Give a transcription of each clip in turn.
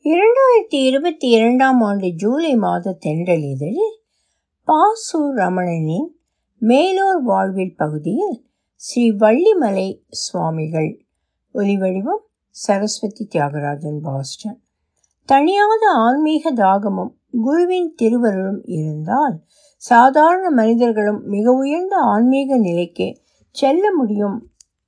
இரண்டாயிரத்தி இருபத்தி இரண்டாம் ஆண்டு ஜூலை மாத தென்றல் இதழில் பாசு ரமணனின் மேலோர் வாழ்வில் பகுதியில் ஸ்ரீ வள்ளிமலை சுவாமிகள் ஒலிவடிவம் சரஸ்வதி தியாகராஜன் பாஸ்டன் தனியாத ஆன்மீக தாகமும் குருவின் திருவருளும் இருந்தால் சாதாரண மனிதர்களும் மிக உயர்ந்த ஆன்மீக நிலைக்கு செல்ல முடியும்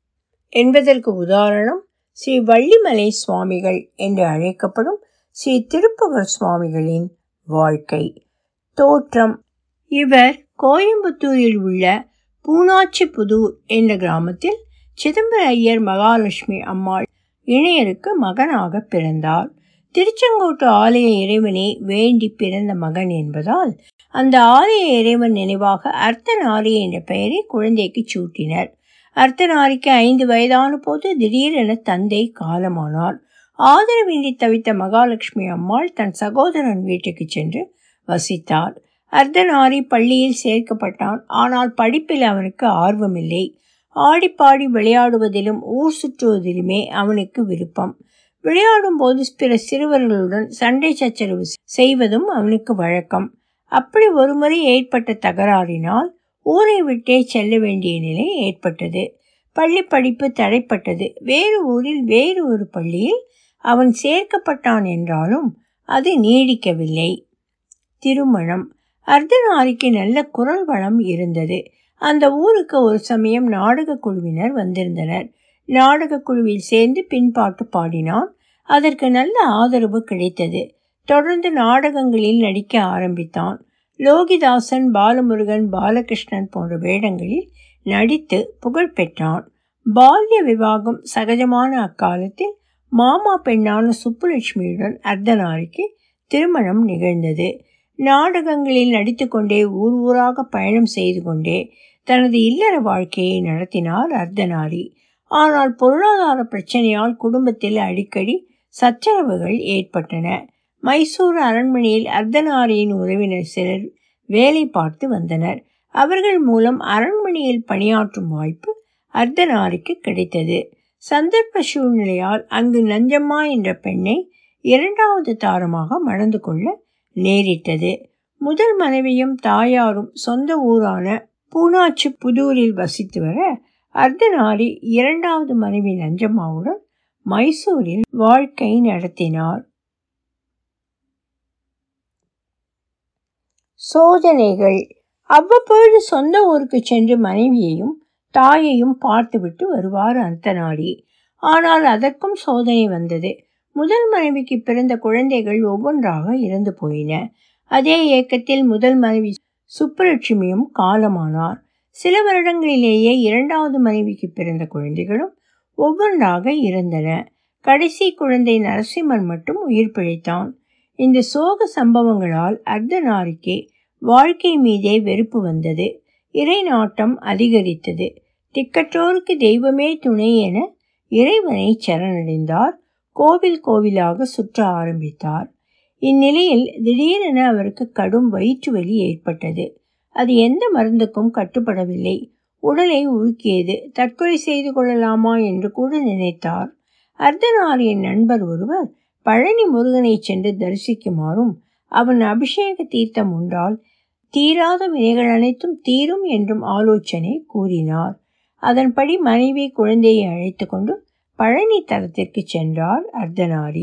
என்பதற்கு உதாரணம் ஸ்ரீ வள்ளிமலை சுவாமிகள் என்று அழைக்கப்படும் ஸ்ரீ திருப்புகழ் சுவாமிகளின் வாழ்க்கை தோற்றம் இவர் கோயம்புத்தூரில் உள்ள பூனாச்சிபுதூர் என்ற கிராமத்தில் சிதம்பர ஐயர் மகாலட்சுமி அம்மாள் இணையருக்கு மகனாக பிறந்தார் திருச்செங்கோட்டு ஆலய இறைவனை வேண்டி பிறந்த மகன் என்பதால் அந்த ஆலய இறைவன் நினைவாக அர்த்தநாரி என்ற பெயரை குழந்தைக்கு சூட்டினர் அர்த்தநாரிக்கு ஐந்து வயதான போது திடீரென தந்தை காலமானார் ஆதரவின்றி தவித்த மகாலட்சுமி அம்மாள் தன் சகோதரன் வீட்டுக்கு சென்று வசித்தார் அர்த்தநாரி பள்ளியில் சேர்க்கப்பட்டான் ஆனால் படிப்பில் அவனுக்கு ஆர்வமில்லை ஆடிப்பாடி விளையாடுவதிலும் ஊர் சுற்றுவதிலுமே அவனுக்கு விருப்பம் விளையாடும் போது பிற சிறுவர்களுடன் சண்டை சச்சரவு செய்வதும் அவனுக்கு வழக்கம் அப்படி ஒருமுறை ஏற்பட்ட தகராறினால் ஊரை விட்டே செல்ல வேண்டிய நிலை ஏற்பட்டது பள்ளி படிப்பு தடைப்பட்டது வேறு ஊரில் வேறு ஒரு பள்ளியில் அவன் சேர்க்கப்பட்டான் என்றாலும் அது நீடிக்கவில்லை திருமணம் அர்த்தநாரிக்கு நல்ல குரல் வளம் இருந்தது அந்த ஊருக்கு ஒரு சமயம் நாடக குழுவினர் வந்திருந்தனர் நாடக குழுவில் சேர்ந்து பின்பாட்டு பாடினான் அதற்கு நல்ல ஆதரவு கிடைத்தது தொடர்ந்து நாடகங்களில் நடிக்க ஆரம்பித்தான் லோகிதாசன் பாலமுருகன் பாலகிருஷ்ணன் போன்ற வேடங்களில் நடித்து புகழ் பெற்றான் பால்ய விவாகம் சகஜமான அக்காலத்தில் மாமா பெண்ணான சுப்புலட்சுமியுடன் அர்த்தநாரிக்கு திருமணம் நிகழ்ந்தது நாடகங்களில் நடித்துக்கொண்டே ஊர் ஊராக பயணம் செய்து கொண்டே தனது இல்லற வாழ்க்கையை நடத்தினார் அர்த்தநாரி ஆனால் பொருளாதார பிரச்சனையால் குடும்பத்தில் அடிக்கடி சச்சரவுகள் ஏற்பட்டன மைசூர் அரண்மனையில் அர்த்தநாரியின் உறவினர் சிலர் வேலை பார்த்து வந்தனர் அவர்கள் மூலம் அரண்மனையில் பணியாற்றும் வாய்ப்பு அர்த்தநாரிக்கு கிடைத்தது சந்தர்ப்ப சூழ்நிலையால் அங்கு நஞ்சம்மா என்ற பெண்ணை இரண்டாவது தாரமாக மணந்து கொள்ள நேரிட்டது முதல் மனைவியும் தாயாரும் சொந்த ஊரான பூனாச்சி புதூரில் வசித்து வர அர்த்தநாரி இரண்டாவது மனைவி நஞ்சம்மாவுடன் மைசூரில் வாழ்க்கை நடத்தினார் சோதனைகள் அவ்வப்பொழுது சொந்த ஊருக்கு சென்று மனைவியையும் தாயையும் பார்த்துவிட்டு வருவார் அர்த்தநாரி ஆனால் அதற்கும் சோதனை வந்தது முதல் மனைவிக்கு பிறந்த குழந்தைகள் ஒவ்வொன்றாக இறந்து போயின அதே இயக்கத்தில் முதல் மனைவி சுப்புலட்சுமியும் காலமானார் சில வருடங்களிலேயே இரண்டாவது மனைவிக்கு பிறந்த குழந்தைகளும் ஒவ்வொன்றாக இறந்தன கடைசி குழந்தை நரசிம்மன் மட்டும் உயிர் பிழைத்தான் இந்த சோக சம்பவங்களால் அர்த்தநாரிக்கு வாழ்க்கை மீதே வெறுப்பு வந்தது இறை நாட்டம் அதிகரித்தது திக்கற்றோருக்கு தெய்வமே துணை என இறைவனை சரணடைந்தார் கோவில் கோவிலாக சுற்ற ஆரம்பித்தார் இந்நிலையில் திடீரென அவருக்கு கடும் வயிற்று வலி ஏற்பட்டது அது எந்த மருந்துக்கும் கட்டுப்படவில்லை உடலை உருக்கியது தற்கொலை செய்து கொள்ளலாமா என்று கூட நினைத்தார் அர்த்தநாரியின் நண்பர் ஒருவர் பழனி முருகனை சென்று தரிசிக்குமாறும் அவன் அபிஷேக தீர்த்தம் உண்டால் தீராத வினைகள் அனைத்தும் தீரும் என்றும் ஆலோசனை கூறினார் அதன்படி மனைவி குழந்தையை அழைத்து கொண்டு பழனி தலத்திற்கு சென்றார் அர்த்தநாரி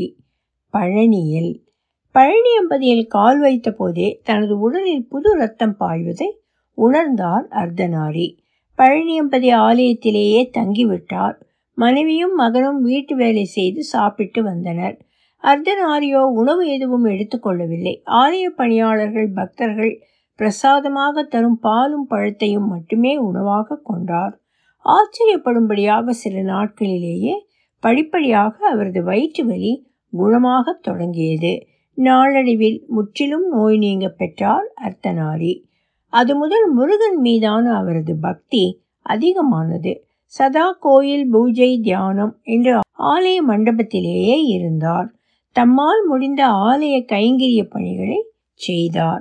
பழனியில் பழனியம்பதியில் கால் வைத்த போதே தனது உடலில் புது ரத்தம் பாய்வதை உணர்ந்தார் அர்த்தநாரி பழனியம்பதி ஆலயத்திலேயே தங்கிவிட்டார் மனைவியும் மகனும் வீட்டு வேலை செய்து சாப்பிட்டு வந்தனர் அர்த்தநாரியோ உணவு எதுவும் எடுத்துக்கொள்ளவில்லை ஆலய பணியாளர்கள் பக்தர்கள் பிரசாதமாக தரும் பாலும் பழத்தையும் மட்டுமே உணவாக கொண்டார் ஆச்சரியப்படும்படியாக சில நாட்களிலேயே படிப்படியாக அவரது வயிற்று வலி குணமாக தொடங்கியது நாளடைவில் முற்றிலும் நோய் நீங்க பெற்றார் அர்த்தநாரி அது முதல் முருகன் மீதான அவரது பக்தி அதிகமானது சதா கோயில் பூஜை தியானம் என்று ஆலய மண்டபத்திலேயே இருந்தார் தம்மால் முடிந்த ஆலய கைங்கரிய பணிகளை செய்தார்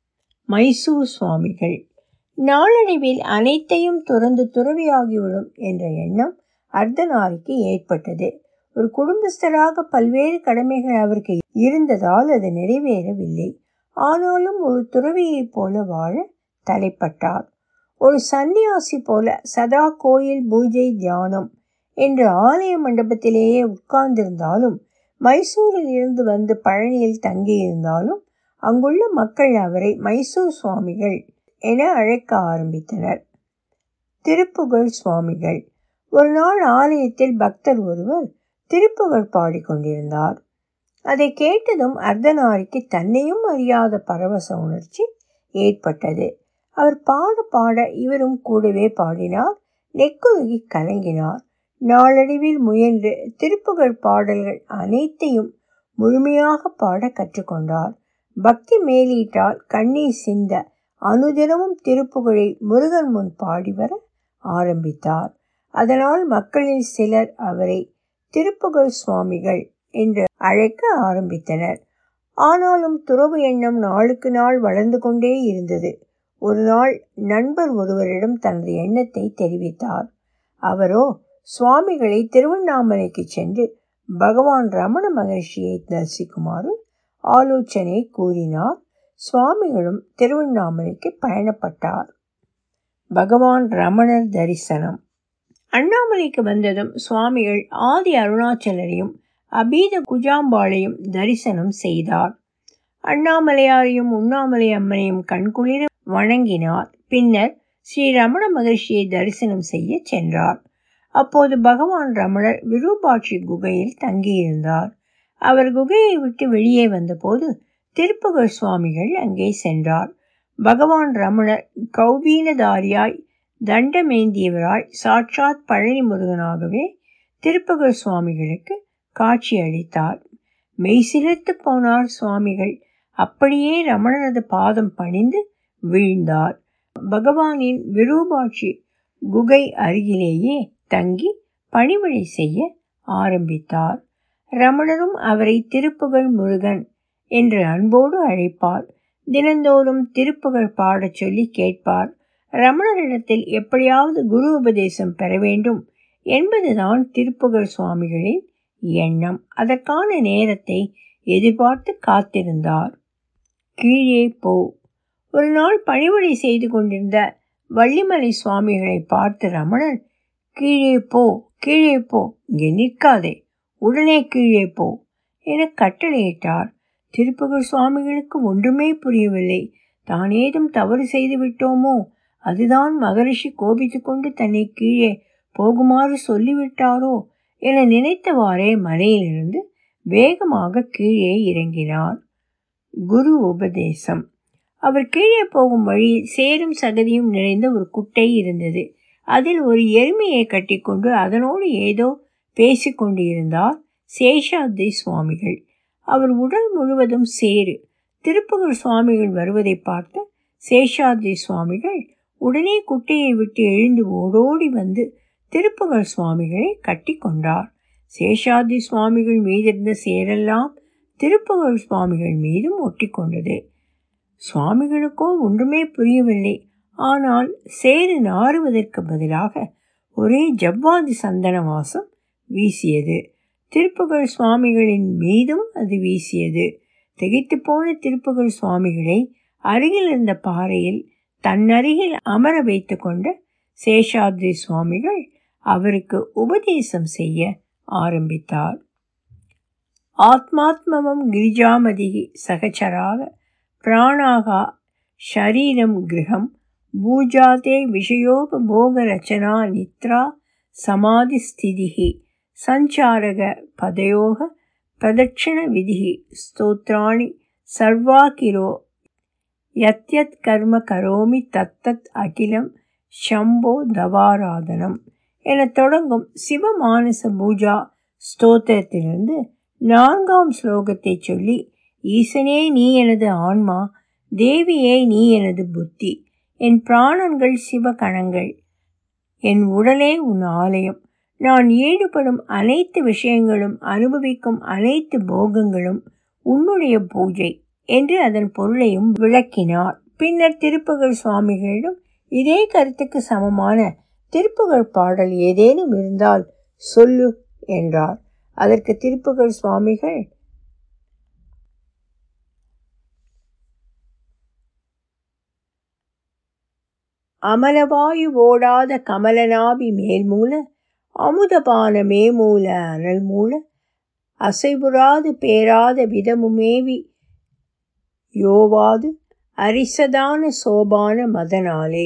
மைசூர் சுவாமிகள் நாளடைவில் அனைத்தையும் துறந்து துறவியாகிவிடும் என்ற எண்ணம் அர்த்தநாரிக்கு ஏற்பட்டது ஒரு குடும்பஸ்தராக பல்வேறு கடமைகள் அவருக்கு இருந்ததால் அது நிறைவேறவில்லை ஆனாலும் ஒரு துறவியைப் போல வாழ தலைப்பட்டார் ஒரு சந்நியாசி போல சதா கோயில் பூஜை தியானம் என்று ஆலய மண்டபத்திலேயே உட்கார்ந்திருந்தாலும் மைசூரில் இருந்து வந்து பழனியில் தங்கியிருந்தாலும் அங்குள்ள மக்கள் அவரை மைசூர் சுவாமிகள் என அழைக்க ஆரம்பித்தனர் திருப்புகழ் சுவாமிகள் ஒரு நாள் ஆலயத்தில் பக்தர் ஒருவர் திருப்புகழ் பாடிக்கொண்டிருந்தார் அதை கேட்டதும் அர்த்தநாரிக்கு தன்னையும் அறியாத பரவச உணர்ச்சி ஏற்பட்டது அவர் பாட பாட இவரும் கூடவே பாடினார் நெக்குருகி கலங்கினார் நாளடைவில் முயன்று திருப்புகழ் பாடல்கள் அனைத்தையும் முழுமையாக பாட கற்றுக்கொண்டார் பக்தி மேலீட்டால் கண்ணீர் சிந்த அனுதினமும் திருப்புகழை முருகன் முன் பாடி வர ஆரம்பித்தார் அதனால் மக்களில் சிலர் அவரை திருப்புகழ் சுவாமிகள் என்று அழைக்க ஆரம்பித்தனர் ஆனாலும் துறவு எண்ணம் நாளுக்கு நாள் வளர்ந்து கொண்டே இருந்தது ஒரு நாள் நண்பர் ஒருவரிடம் தனது எண்ணத்தை தெரிவித்தார் அவரோ சுவாமிகளை திருவண்ணாமலைக்கு சென்று பகவான் ரமண மகர்ஷியை தரிசிக்குமாறு ஆலோசனை கூறினார் சுவாமிகளும் திருவண்ணாமலைக்கு பயணப்பட்டார் பகவான் ரமணர் தரிசனம் அண்ணாமலைக்கு வந்ததும் சுவாமிகள் ஆதி அருணாச்சலரையும் அபீத குஜாம்பாளையும் தரிசனம் செய்தார் அண்ணாமலையாரையும் உண்ணாமலை அம்மனையும் கண்குளிர வணங்கினார் பின்னர் ஸ்ரீ ரமண மகர்ஷியை தரிசனம் செய்ய சென்றார் அப்போது பகவான் ரமணர் விரூபாட்சி குகையில் தங்கியிருந்தார் அவர் குகையை விட்டு வெளியே வந்தபோது திருப்புகழ் சுவாமிகள் அங்கே சென்றார் பகவான் ரமணர் கௌபீனதாரியாய் தண்டமேந்தியவராய் சாட்சாத் பழனி முருகனாகவே திருப்புகழ் சுவாமிகளுக்கு காட்சி அளித்தார் மெய்சிலிர்த்து போனார் சுவாமிகள் அப்படியே ரமணரது பாதம் பணிந்து வீழ்ந்தார் பகவானின் விரூபாட்சி குகை அருகிலேயே தங்கி பணிவழி செய்ய ஆரம்பித்தார் ரமணரும் அவரை திருப்புகழ் முருகன் என்று அன்போடு அழைப்பார் தினந்தோறும் திருப்புகழ் பாடச் சொல்லி கேட்பார் ரமணரிடத்தில் எப்படியாவது குரு உபதேசம் பெற வேண்டும் என்பதுதான் திருப்புகழ் சுவாமிகளின் எண்ணம் அதற்கான நேரத்தை எதிர்பார்த்து காத்திருந்தார் கீழே போ ஒரு நாள் பணிவழி செய்து கொண்டிருந்த வள்ளிமலை சுவாமிகளை பார்த்து ரமணன் கீழே போ கீழே போ இங்கே நிற்காதே உடனே கீழே போ என கட்டளையிட்டார் திருப்புகழ் சுவாமிகளுக்கு ஒன்றுமே புரியவில்லை தான் ஏதும் தவறு செய்து விட்டோமோ அதுதான் மகரிஷி கோபித்து கொண்டு தன்னை கீழே போகுமாறு சொல்லிவிட்டாரோ என நினைத்தவாறே மலையிலிருந்து வேகமாக கீழே இறங்கினார் குரு உபதேசம் அவர் கீழே போகும் வழியில் சேரும் சகதியும் நிறைந்த ஒரு குட்டை இருந்தது அதில் ஒரு எருமையை கட்டிக்கொண்டு அதனோடு ஏதோ பேசிக்கொண்டு இருந்தார் சேஷாத்ரி சுவாமிகள் அவர் உடல் முழுவதும் சேரு திருப்புகழ் சுவாமிகள் வருவதை பார்த்த சேஷாத்ரி சுவாமிகள் உடனே குட்டையை விட்டு எழுந்து ஓடோடி வந்து திருப்புகழ் சுவாமிகளை கட்டி கொண்டார் சேஷாத்ரி சுவாமிகள் மீதிருந்த சேரெல்லாம் திருப்புகழ் சுவாமிகள் மீதும் ஒட்டி கொண்டது சுவாமிகளுக்கோ ஒன்றுமே புரியவில்லை ஆனால் சேரு நாறுவதற்கு பதிலாக ஒரே ஜவ்வாது சந்தன வாசம் வீசியது திருப்புகழ் சுவாமிகளின் மீதும் அது வீசியது திகைத்து போன திருப்புகழ் சுவாமிகளை அருகில் இருந்த பாறையில் தன்னருகில் அமர வைத்து கொண்ட சேஷாத்ரி சுவாமிகள் அவருக்கு உபதேசம் செய்ய ஆரம்பித்தார் ஆத்மாத்மவம் கிரிஜாமதிகி சகச்சராக பிராணாகா ஷரீரம் கிரகம் பூஜாதே விஷயோபோகரச்சனா நித்ரா சமாதி ஸ்திதிகி சஞ்சாரக பதயோக பிரதட்சிண விதிகி ஸ்தோத்ராணி சர்வாகிரோ யத்யத் கர்ம கரோமி தத்தத் அகிலம் ஷம்போ தவாராதனம் என தொடங்கும் சிவமானச பூஜா ஸ்தோத்திரத்திலிருந்து நான்காம் ஸ்லோகத்தை சொல்லி ஈசனே நீ எனது ஆன்மா தேவியே நீ எனது புத்தி என் பிராணன்கள் சிவகணங்கள் என் உடலே உன் ஆலயம் நான் ஈடுபடும் அனைத்து விஷயங்களும் அனுபவிக்கும் அனைத்து போகங்களும் உன்னுடைய பூஜை என்று அதன் பொருளையும் விளக்கினார் பின்னர் திருப்புகழ் சுவாமிகளிடம் இதே கருத்துக்கு சமமான திருப்புகழ் பாடல் ஏதேனும் இருந்தால் சொல்லு என்றார் அதற்கு திருப்புகழ் சுவாமிகள் அமலவாயு ஓடாத கமலநாபி மேல்மூல அமுதபான மேமூல அனல் மூல அசைவுறாது பேராத விதமுமேவி யோவாது அரிசதான சோபான மதனாலே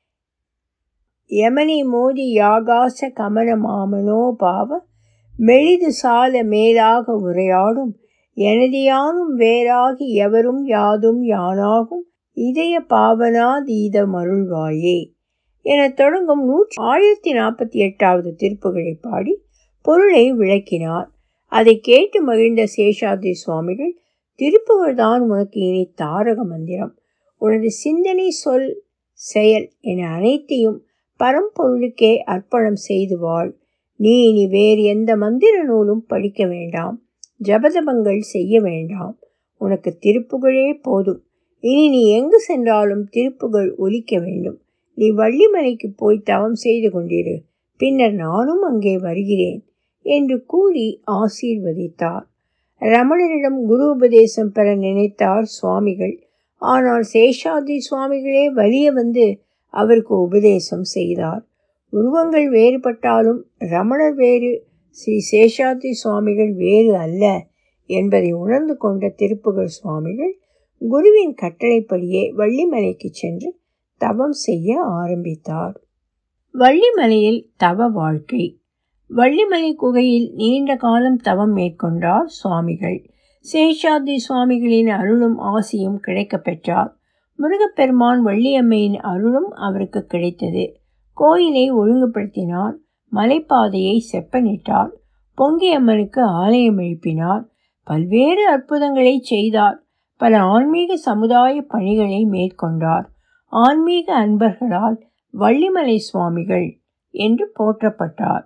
யமனி மோதி யாகாச கமல மாமனோபாவ மெலிது சால மேலாக உரையாடும் எனதியானும் வேறாகி எவரும் யாதும் யானாகும் இதய பாவனாதீத மருள்வாயே என தொடங்கும் நூற்றி ஆயிரத்தி நாற்பத்தி எட்டாவது திருப்புகளை பாடி பொருளை விளக்கினார் அதை கேட்டு மகிழ்ந்த சேஷாத்ரி சுவாமிகள் திருப்புகழ் தான் உனக்கு இனி தாரக மந்திரம் உனது சிந்தனை சொல் செயல் என அனைத்தையும் பரம்பொருளுக்கே அர்ப்பணம் செய்து வாழ் நீ இனி வேறு எந்த மந்திர நூலும் படிக்க வேண்டாம் ஜபதபங்கள் செய்ய வேண்டாம் உனக்கு திருப்புகழே போதும் இனி நீ எங்கு சென்றாலும் திருப்புகழ் ஒலிக்க வேண்டும் நீ வள்ளிமலைக்கு போய் தவம் செய்து கொண்டிரு பின்னர் நானும் அங்கே வருகிறேன் என்று கூறி ஆசீர்வதித்தார் ரமணரிடம் குரு உபதேசம் பெற நினைத்தார் சுவாமிகள் ஆனால் சேஷாதி சுவாமிகளே வலிய வந்து அவருக்கு உபதேசம் செய்தார் உருவங்கள் வேறுபட்டாலும் ரமணர் வேறு ஸ்ரீ சேஷாதி சுவாமிகள் வேறு அல்ல என்பதை உணர்ந்து கொண்ட திருப்புகழ் சுவாமிகள் குருவின் கட்டளைப்படியே வள்ளிமலைக்கு சென்று தவம் செய்ய ஆரம்பித்தார் வள்ளிமலையில் தவ வாழ்க்கை வள்ளிமலை குகையில் நீண்ட காலம் தவம் மேற்கொண்டார் சுவாமிகள் சேஷாதி சுவாமிகளின் அருளும் ஆசியும் கிடைக்க பெற்றார் முருகப்பெருமான் வள்ளியம்மையின் அருளும் அவருக்கு கிடைத்தது கோயிலை ஒழுங்குபடுத்தினார் மலைப்பாதையை செப்பனிட்டார் பொங்கியம்மனுக்கு ஆலயம் எழுப்பினார் பல்வேறு அற்புதங்களை செய்தார் பல ஆன்மீக சமுதாய பணிகளை மேற்கொண்டார் ஆன்மீக அன்பர்களால் வள்ளிமலை சுவாமிகள் என்று போற்றப்பட்டார்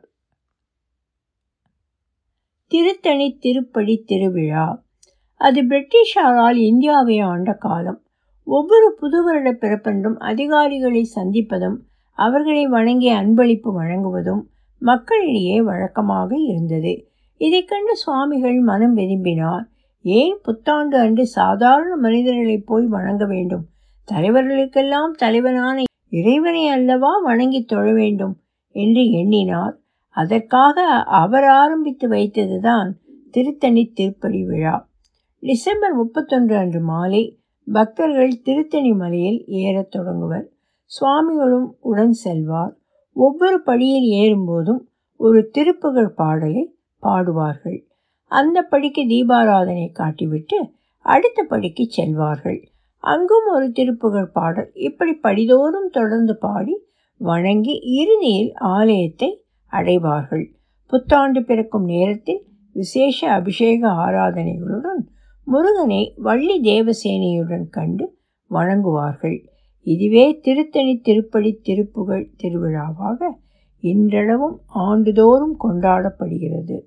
திருத்தணி திருப்படி திருவிழா அது பிரிட்டிஷாரால் இந்தியாவை ஆண்ட காலம் ஒவ்வொரு புது வருட பிறப்பென்றும் அதிகாரிகளை சந்திப்பதும் அவர்களை வணங்கி அன்பளிப்பு வழங்குவதும் மக்களிடையே வழக்கமாக இருந்தது இதை கண்டு சுவாமிகள் மனம் விரும்பினார் ஏன் புத்தாண்டு அன்று சாதாரண மனிதர்களை போய் வணங்க வேண்டும் தலைவர்களுக்கெல்லாம் தலைவனான இறைவனை அல்லவா வணங்கி தொழ வேண்டும் என்று எண்ணினார் அதற்காக அவர் ஆரம்பித்து வைத்ததுதான் திருத்தணி திருப்படி விழா டிசம்பர் முப்பத்தொன்று அன்று மாலை பக்தர்கள் திருத்தணி மலையில் ஏறத் தொடங்குவர் சுவாமிகளும் உடன் செல்வார் ஒவ்வொரு படியில் ஏறும்போதும் ஒரு திருப்புகழ் பாடலை பாடுவார்கள் அந்த படிக்கு தீபாராதனை காட்டிவிட்டு அடுத்த படிக்கு செல்வார்கள் அங்கும் ஒரு திருப்புகழ் பாடல் இப்படி படிதோறும் தொடர்ந்து பாடி வணங்கி இறுதியில் ஆலயத்தை அடைவார்கள் புத்தாண்டு பிறக்கும் நேரத்தில் விசேஷ அபிஷேக ஆராதனைகளுடன் முருகனை வள்ளி தேவசேனையுடன் கண்டு வணங்குவார்கள் இதுவே திருத்தணி திருப்படி திருப்புகழ் திருவிழாவாக இன்றளவும் ஆண்டுதோறும் கொண்டாடப்படுகிறது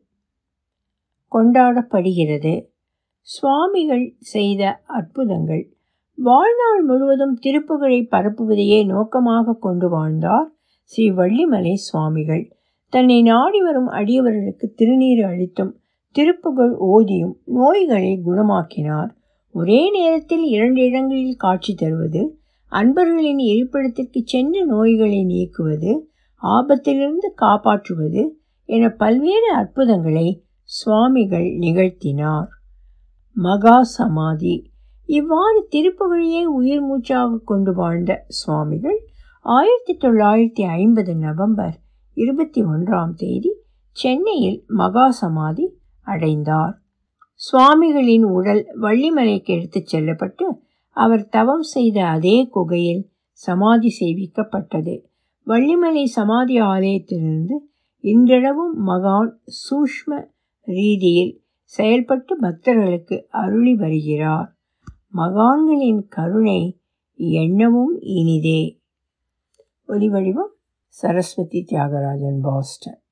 கொண்டாடப்படுகிறது சுவாமிகள் செய்த அற்புதங்கள் வாழ்நாள் முழுவதும் திருப்புகழை பரப்புவதையே நோக்கமாக கொண்டு வாழ்ந்தார் ஸ்ரீ வள்ளிமலை சுவாமிகள் தன்னை நாடி வரும் அடியவர்களுக்கு திருநீர் அளித்தும் திருப்புகழ் ஓதியும் நோய்களை குணமாக்கினார் ஒரே நேரத்தில் இரண்டு இடங்களில் காட்சி தருவது அன்பர்களின் இருப்பிடத்திற்கு சென்று நோய்களை நீக்குவது ஆபத்திலிருந்து காப்பாற்றுவது என பல்வேறு அற்புதங்களை சுவாமிகள் நிகழ்த்தினார் மகா சமாதி இவ்வாறு திருப்புகழையே உயிர் மூச்சாக கொண்டு வாழ்ந்த சுவாமிகள் ஆயிரத்தி தொள்ளாயிரத்தி ஐம்பது நவம்பர் இருபத்தி ஒன்றாம் தேதி சென்னையில் மகா சமாதி அடைந்தார் சுவாமிகளின் உடல் வள்ளிமலைக்கு எடுத்துச் செல்லப்பட்டு அவர் தவம் செய்த அதே குகையில் சமாதி செய்விக்கப்பட்டது வள்ளிமலை சமாதி ஆலயத்திலிருந்து இன்றளவும் மகான் சூஷ்ம ரீதியில் செயல்பட்டு பக்தர்களுக்கு அருளி வருகிறார் மகான்களின் கருணை எண்ணவும் இனிதே ஒலிவடிவம் சரஸ்வதி தியாகராஜன் பாஸ்டன்